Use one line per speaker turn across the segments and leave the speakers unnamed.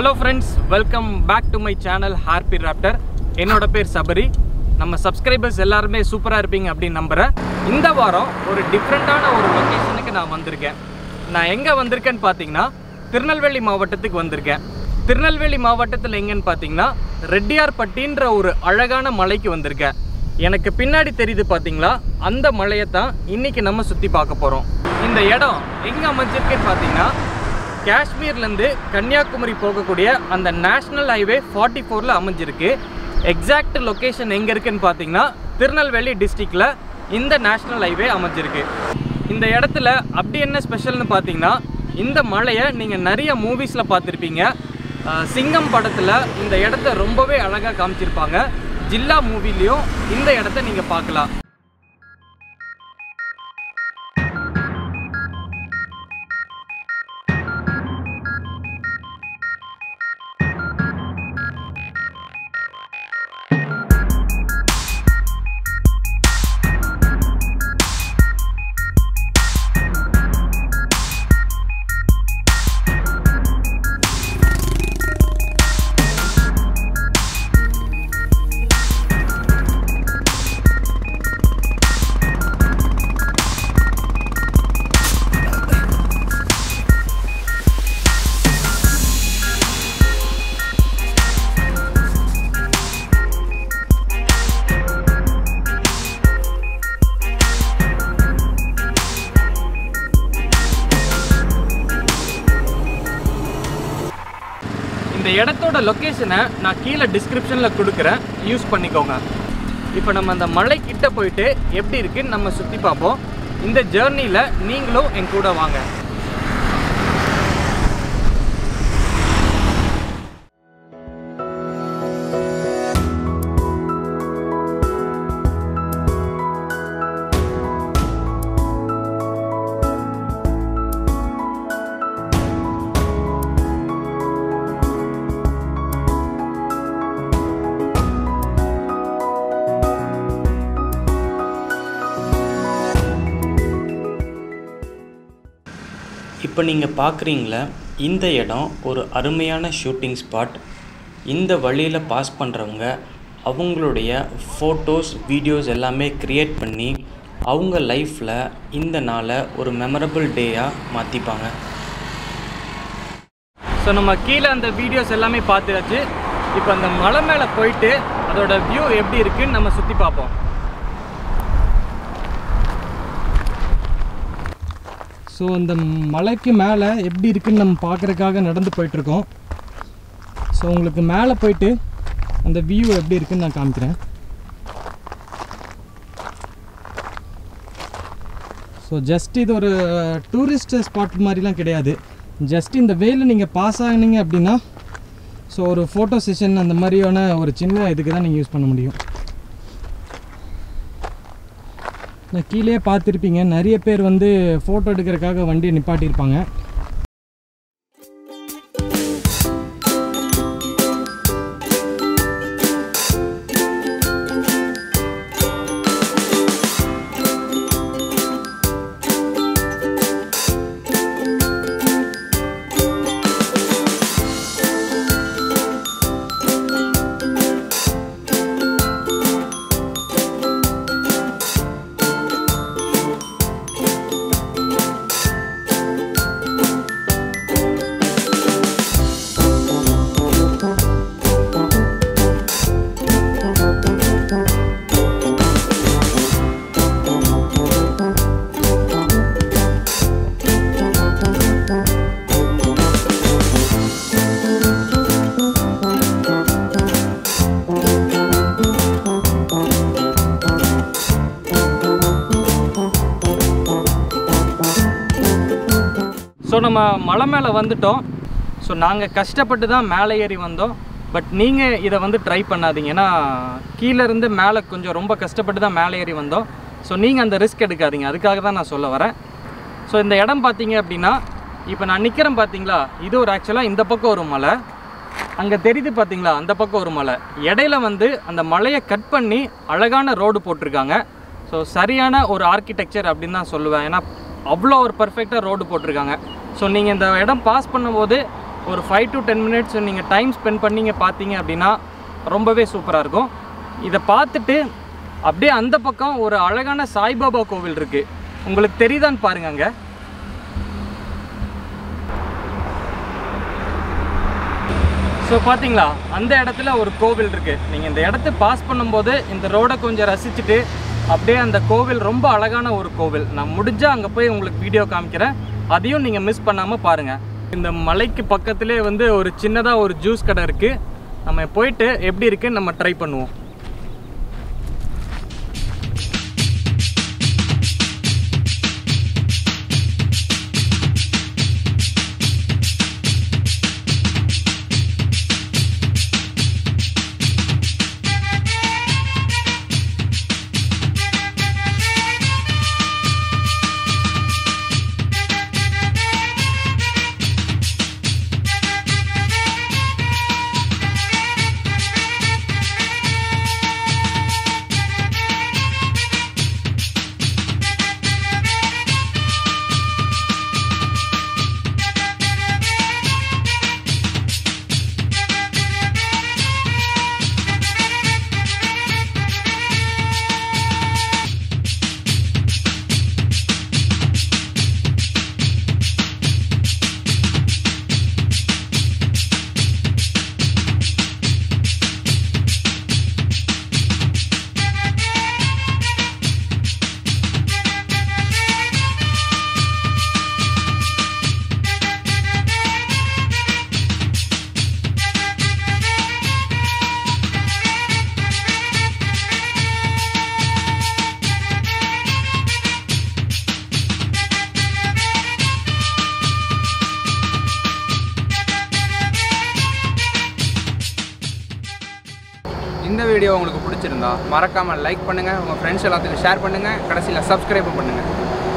hello friends welcome back to my channel harpy raptor என்னோட பேர் சபரி நம்ம சப்ஸ்கிரைபர்ஸ் எல்லாருமே சூப்பராக இருப்பீங்க அப்படின்னு நம்புகிறேன் இந்த வாரம் ஒரு டிஃப்ரெண்ட்டான ஒரு லொக்கேஷனுக்கு நான் வந்திருக்கேன் நான் எங்கே வந்திருக்கேன்னு பார்த்தீங்கன்னா திருநெல்வேலி மாவட்டத்துக்கு வந்திருக்கேன் திருநெல்வேலி மாவட்டத்தில் எங்கன்னு பார்த்தீங்கன்னா ரெட்டியார்பட்டின்ற ஒரு அழகான மலைக்கு வந்திருக்கேன் எனக்கு பின்னாடி தெரியுது பார்த்தீங்களா அந்த மலையை தான் இன்னைக்கு நம்ம சுற்றி பார்க்க போகிறோம் இந்த இடம் எங்கே அமைஞ்சிருக்குன்னு பார்த்தீங்கன்னா காஷ்மீர்லேருந்து கன்னியாகுமரி போகக்கூடிய அந்த நேஷ்னல் ஹைவே ஃபார்ட்டி ஃபோரில் அமைஞ்சிருக்கு எக்ஸாக்ட் லொக்கேஷன் எங்கே இருக்குன்னு பார்த்தீங்கன்னா திருநெல்வேலி டிஸ்ட்ரிக்டில் இந்த நேஷ்னல் ஹைவே அமைஞ்சிருக்கு இந்த இடத்துல அப்படி என்ன ஸ்பெஷல்னு பார்த்தீங்கன்னா இந்த மலையை நீங்கள் நிறைய மூவிஸில் பார்த்துருப்பீங்க அஹ் சிங்கம் படத்தில் இந்த இடத்த ரொம்பவே அழகாக காமிச்சிருப்பாங்க ஜில்லா மூவிலையும் இந்த இடத்த நீங்கள் பார்க்கலாம் இந்த இடத்தோட லொக்கேஷனை நான் கீழே டிஸ்கிரிப்ஷனில் கொடுக்குறேன் யூஸ் பண்ணிக்கோங்க இப்போ நம்ம அந்த மலை கிட்ட போயிட்டு எப்படி இருக்குன்னு நம்ம சுற்றி பார்ப்போம் இந்த ஜேர்னியில் நீங்களும் என் கூட வாங்க
இப்போ நீங்கள் பார்க்குறீங்களா இந்த இடம் ஒரு அருமையான ஷூட்டிங் ஸ்பாட் இந்த வழியில் பாஸ் பண்ணுறவங்க அவங்களுடைய ஃபோட்டோஸ் வீடியோஸ் எல்லாமே க்ரியேட் பண்ணி அவங்க லைஃப்பில் இந்த நாளை ஒரு மெமரபிள் டேயாக மாற்றிப்பாங்க
ஸோ நம்ம கீழே அந்த வீடியோஸ் எல்லாமே பார்த்துயாச்சு இப்போ அந்த மலை மேலே போயிட்டு அதோட வியூ எப்படி இருக்குன்னு நம்ம சுற்றி பார்ப்போம் ஸோ அந்த மலைக்கு மேலே எப்படி இருக்குன்னு நம்ம பார்க்குறதுக்காக நடந்து போயிட்டுருக்கோம் ஸோ உங்களுக்கு மேலே போயிட்டு அந்த வியூ எப்படி இருக்குன்னு நான் காமிக்கிறேன் ஸோ ஜஸ்ட் இது ஒரு டூரிஸ்ட் ஸ்பாட் மாதிரிலாம் கிடையாது ஜஸ்ட் இந்த வேல நீங்கள் பாஸ் ஆகினீங்க அப்படின்னா ஸோ ஒரு ஃபோட்டோ செஷன் அந்த மாதிரியான ஒரு சின்ன இதுக்கு தான் நீங்கள் யூஸ் பண்ண முடியும் நான் கீழே பார்த்துருப்பீங்க நிறைய பேர் வந்து ஃபோட்டோ எடுக்கிறதுக்காக வண்டியை நிப்பாட்டியிருப்பாங்க ஸோ நம்ம மலை மேலே வந்துட்டோம் ஸோ நாங்கள் கஷ்டப்பட்டு தான் மேலே ஏறி வந்தோம் பட் நீங்கள் இதை வந்து ட்ரை பண்ணாதீங்க ஏன்னா கீழே இருந்து மேலே கொஞ்சம் ரொம்ப கஷ்டப்பட்டு தான் மேலே ஏறி வந்தோம் ஸோ நீங்கள் அந்த ரிஸ்க் எடுக்காதீங்க அதுக்காக தான் நான் சொல்ல வரேன் ஸோ இந்த இடம் பார்த்தீங்க அப்படின்னா இப்போ நான் நிற்கிறேன் பார்த்தீங்களா இது ஒரு ஆக்சுவலாக இந்த பக்கம் ஒரு மலை அங்கே தெரியுது பார்த்தீங்களா அந்த பக்கம் ஒரு மலை இடையில வந்து அந்த மலையை கட் பண்ணி அழகான ரோடு போட்டிருக்காங்க ஸோ சரியான ஒரு ஆர்கிடெக்சர் அப்படின்னு தான் சொல்லுவேன் ஏன்னா அவ்வளோ ஒரு பர்ஃபெக்டாக ரோடு போட்டிருக்காங்க ஸோ நீங்கள் இந்த இடம் பாஸ் பண்ணும்போது ஒரு ஃபைவ் டு டென் மினிட்ஸ் நீங்கள் டைம் ஸ்பெண்ட் பண்ணீங்க பார்த்தீங்க அப்படின்னா ரொம்பவே சூப்பராக இருக்கும் இதை பார்த்துட்டு அப்படியே அந்த பக்கம் ஒரு அழகான சாய்பாபா கோவில் இருக்குது உங்களுக்கு தெரியுதான்னு பாருங்க அங்கே ஸோ பார்த்தீங்களா அந்த இடத்துல ஒரு கோவில் இருக்குது நீங்கள் இந்த இடத்த பாஸ் பண்ணும்போது இந்த ரோடை கொஞ்சம் ரசிச்சுட்டு அப்படியே அந்த கோவில் ரொம்ப அழகான ஒரு கோவில் நான் முடிஞ்சால் அங்கே போய் உங்களுக்கு வீடியோ காமிக்கிறேன் அதையும் நீங்கள் மிஸ் பண்ணாமல் பாருங்கள் இந்த மலைக்கு பக்கத்திலே வந்து ஒரு சின்னதாக ஒரு ஜூஸ் கடை இருக்குது நம்ம போயிட்டு எப்படி இருக்குன்னு நம்ம ட்ரை பண்ணுவோம்
இந்த வீடியோ உங்களுக்கு பிடிச்சிருந்தா மறக்காமல் லைக் பண்ணுங்கள் உங்கள் ஃப்ரெண்ட்ஸ் எல்லாத்துக்கும் ஷேர் பண்ணுங்கள் கடைசியில் சப்ஸ்கிரைப் பண்ணுங்கள்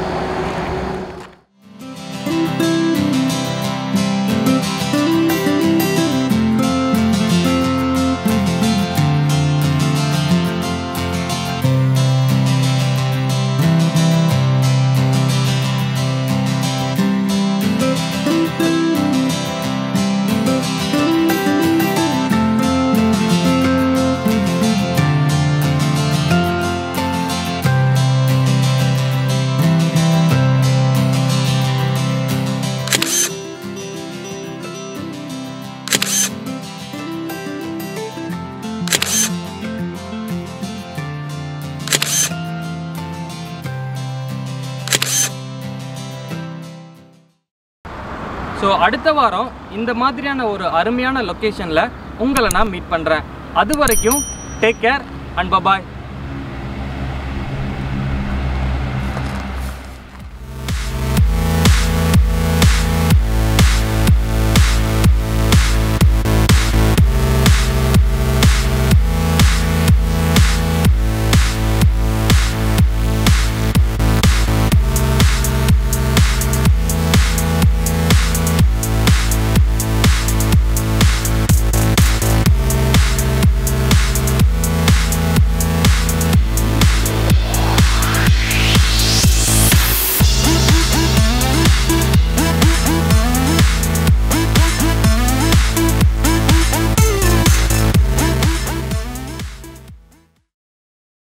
ஸோ அடுத்த வாரம் இந்த மாதிரியான ஒரு அருமையான லொக்கேஷனில் உங்களை நான் மீட் பண்ணுறேன் அது வரைக்கும் டேக் கேர் அண்ட் பபாய்